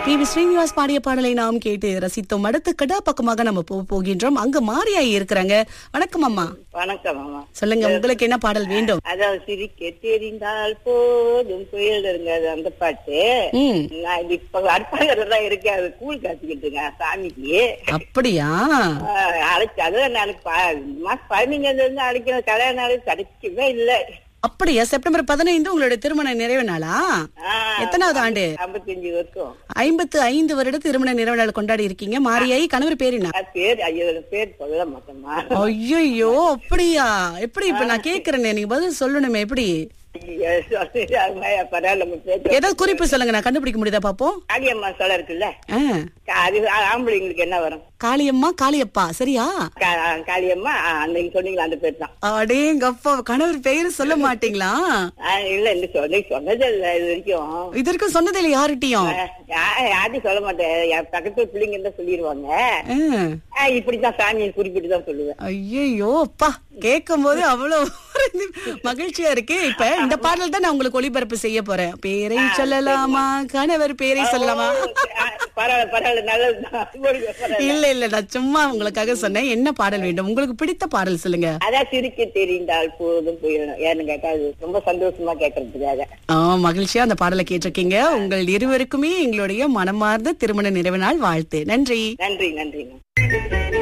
P V Srinivas பாடிய பாடலை நாம் கேட்டு ரசித்தோம் அடுத்து கடா பக்கமாக நம்ம போக போகின்றோம் அங்க மாரியாயி இருக்கிறாங்க வணக்கம் அம்மா வணக்கம் அம்மா சொல்லுங்க உங்களுக்கு என்ன பாடல் வேண்டும் அதாவது சிரிக்க தெரிந்தால் போதும் புயல் இருங்க அது அந்த பாட்டு ம் நான் இது இப்ப அற்பாங்கதான் இருக்கேன் அது கூழ் காத்துக்கிட்டுங்க சாமிக்கு அப்படியா ஆஹ் அழைச்சு அதுவும் நான் மாசம் பதினஞ்சாம் இருந்து அழைக்கிற கல்யாண நாள் கிடைக்கவே இல்லை அப்படியா செப்டம்பர் பதினைந்து உங்களுடைய திருமண நிறைவு நாளா ஆஹ் எத்தனாவது ஆண்டு ஐம்பத்தஞ்சு வருஷம் ஐம்பத்து ஐந்து வருட திருமண நிறைவு நாள் கொண்டாடி இருக்கீங்க மாரியாயி கணவர் பேர் என்ன அது பேர் ஐயோ பேர் சொல்ல மாட்டோமா ஐயோ அப்படியா எப்படி இப்ப நான் கேக்குறேனே நீங்க பதில் சொல்லணுமே எப்படி ஐயோ, சொல்லுங்க. பரவாயில்ல நம்ம பேர் ஏதாவது குறிப்பு சொல்லுங்க நான் கண்டுபிடிக்க முடியுதா பாப்போம் காளியம்மா சொல்ல இருக்குல்ல ஆ, அது ஆம்பளைங்களுக்கு என்ன வரும் காளியம்மா காளியப்பா சரியா கா- காளியம்மா ஆ, அன்னைக்கு சொன்னீங்களா அந்த பேர் தான் அடேங்கப்பா கணவர் பெயர் சொல்ல மாட்டீங்களா ஆ, இல்ல இந்த சொன்ன சொன்னதே இல்ல இது வரைக்கும் இதற்கு சொன்னது இல்ல யார்கிட்டயும் ஆ, யா- யார்ட்டையும் சொல்ல மாட்டேன் என் பக்கத்து பிள்ளைங்க இருந்தா சொல்லிடுவாங்க ஆ. ஆ, இப்படித்தான் சாமியை குறிப்பிட்டு தான் சொல்லுவேன் ஐயையோ அப்பா கேட்கும் போது அவ்வளவு ஒரு இது மகிழ்ச்சியா இருக்கு இப்ப இந்த பாடல் தான் நான் உங்களுக்கு ஒளிபரப்பு செய்ய போறேன் பேரை சொல்லலாமா கணவர் பேரை சொல்லலாமா ஆ, பரவாயில்ல பரவாயில்ல நல்லதுதான் போடுங்க, பரவாயில்ல. இல்ல இல்ல நான் சும்மா உங்களுக்காக சொன்னேன் என்ன பாடல் வேண்டும் உங்களுக்கு பிடித்த பாடல் சொல்லுங்க அதான் சிரிக்க தெரிந்தால் போதும் போயிடணும் ஏன்னு கேட்டா அது ரொம்ப சந்தோஷமா கேட்கறதுக்காக ஆ மகிழ்ச்சியா அந்த பாடலை கேட்டிருக்கீங்க உங்கள் இருவருக்குமே எங்களுடைய மனமார்ந்த திருமண நிறைவு நாள் வாழ்த்து நன்றி நன்றி நன்றிங்க